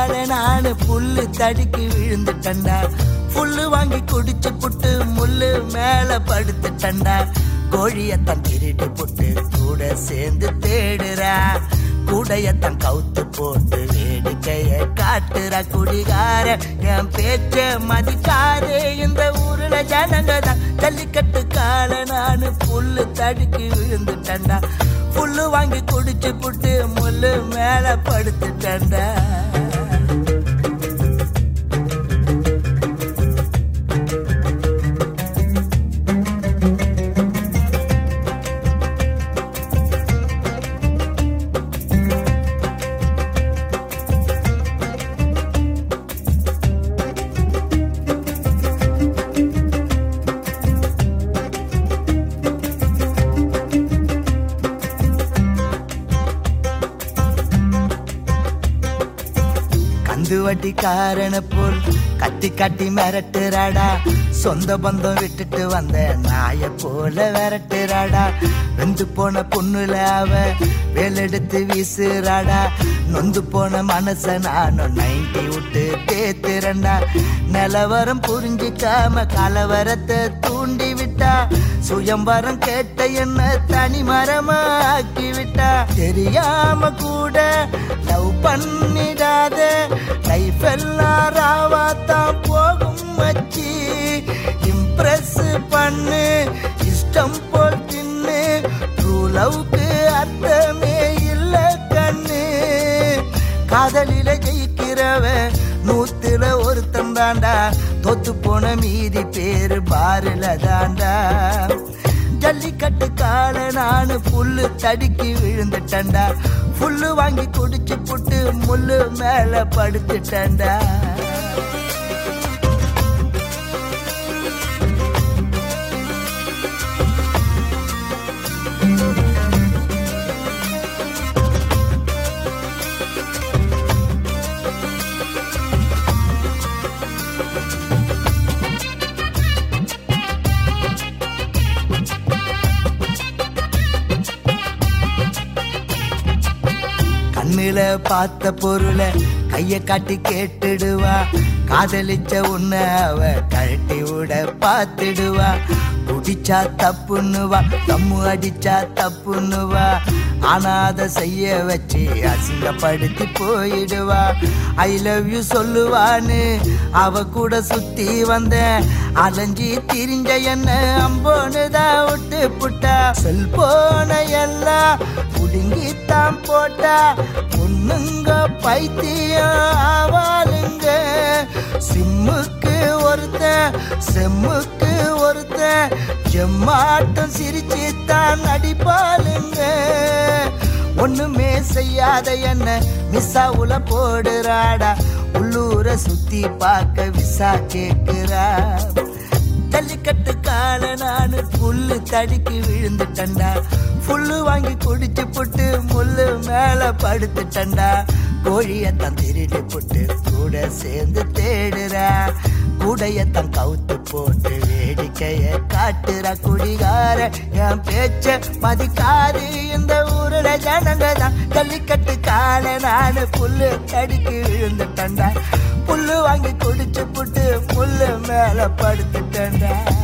கால நானு புல்லு தடுக்கி விழுந்துட்டண்டா புல்லு வாங்கி குடிச்சு புட்டு முள்ளு மேல படுத்துட்டண்டா கோழியத்தான் திருடி புட்டு கூட சேர்ந்து தேடுறா கூடையத்தான் கவுத்து போட்டு வேடிக்கைய காட்டுற குடிகார என் பேச்ச மதிக்காதே இந்த ஊருல ஜனங்க தான் ஜல்லிக்கட்டு கால நானு புல்லு தடுக்கி விழுந்துட்டண்டா புல்லு வாங்கி குடிச்சு புட்டு முள்ளு மேல படுத்துட்டண்டா கந்து வட்டிக்காரன போல் கத்தி கட்டி மிரட்டுறாடா சொந்த பந்தம் விட்டுட்டு வந்த நாய போல விரட்டுறாடா வெந்து போன பொண்ணுல அவ வேலெடுத்து வீசுறாடா நொந்து போன மனச நானும் நைன்டி விட்டு தேத்துறண்டா நிலவரம் புரிஞ்சிக்காம கலவரத்தை தூண்டி விட்டா சுயம்பரம் கேட்ட என்ன தனி மரமா ஆக்கி விட்டா தெரியாம கூட லவ் பண்ணிடாத லைஃப் எல்லாம் ராவாத்தான் போகும் மச்சி இம்ப்ரெஸ் பண்ணு இஷ்டம் போல் தின்னு ட்ரூ லவ்க்கு அர்த்தமே இல்ல கண்ணு காதலில ஜெயிக்கிறவன் நூத்துல ஒருத்தன் தாண்டா தொத்து போன மீதி பேரு பாருல தாண்டா ஜல்லிக்கட்டு கால நானு புல்லு தடுக்கி விழுந்துட்டண்டா புல்லு வாங்கி குடிச்சு புட்டு முள்ளு மேல படுத்துட்டண்டா கண்ணுல பார்த்த பொருளை கைய காட்டி கேட்டுடுவா காதலிச்ச உன்ன அவ கழட்டி விட பார்த்துடுவா குடிச்சா தப்புன்னுவா தம்மு அடிச்சா தப்புன்னுவா ஆனா அதை செய்ய வச்சு அசிங்கப்படுத்தி போயிடுவா ஐ லவ் யூ சொல்லுவான்னு அவ கூட சுத்தி வந்தேன் அலைஞ்சி திரிஞ்ச என்ன அம்போன்னு தான் விட்டு புட்டா செல்போன எல்லாம் புடுங்கித்தான் போட்டா பொண்ணுங்க பைத்தியம் ஆவாளுங்க சிம்முக்கு ஒருத்தன் செம்முக்கு ஒருத்தன் ஜெம்மாட்டம் சிரிச்சுத்தான் நடிப்பாளுங்க ஒண்ணுமே செய்யாத என்ன மிஸ்ஸாவுல போடுறாடா உள்ளூர சுத்தி பார்க்க விசா கேக்குறா ஜல்லிக்கட்டு கால நானு புல்லு தடுக்கி விழுந்துட்டண்டா புல்லு வாங்கி குடிச்சு புட்டு முள்ளு மேல படுத்துட்டண்டா கோழியத்தான் திருடி புட்டு கூட சேர்ந்து தேடுறா கூடையத்தான் கவுத்து போட்டு வேடிக்கைய காட்டுற குடிகார என் பேச்ச மதிக்காது இந்த ஊருல ஜனங்க தான் ஜல்லிக்கட்டு கால நானு புல்லு தடுக்கி விழுந்துட்டண்டா புல்லு வாங்கி குடிச்சு புட்டு முள்ளு மேல படுத்துட்டண்டா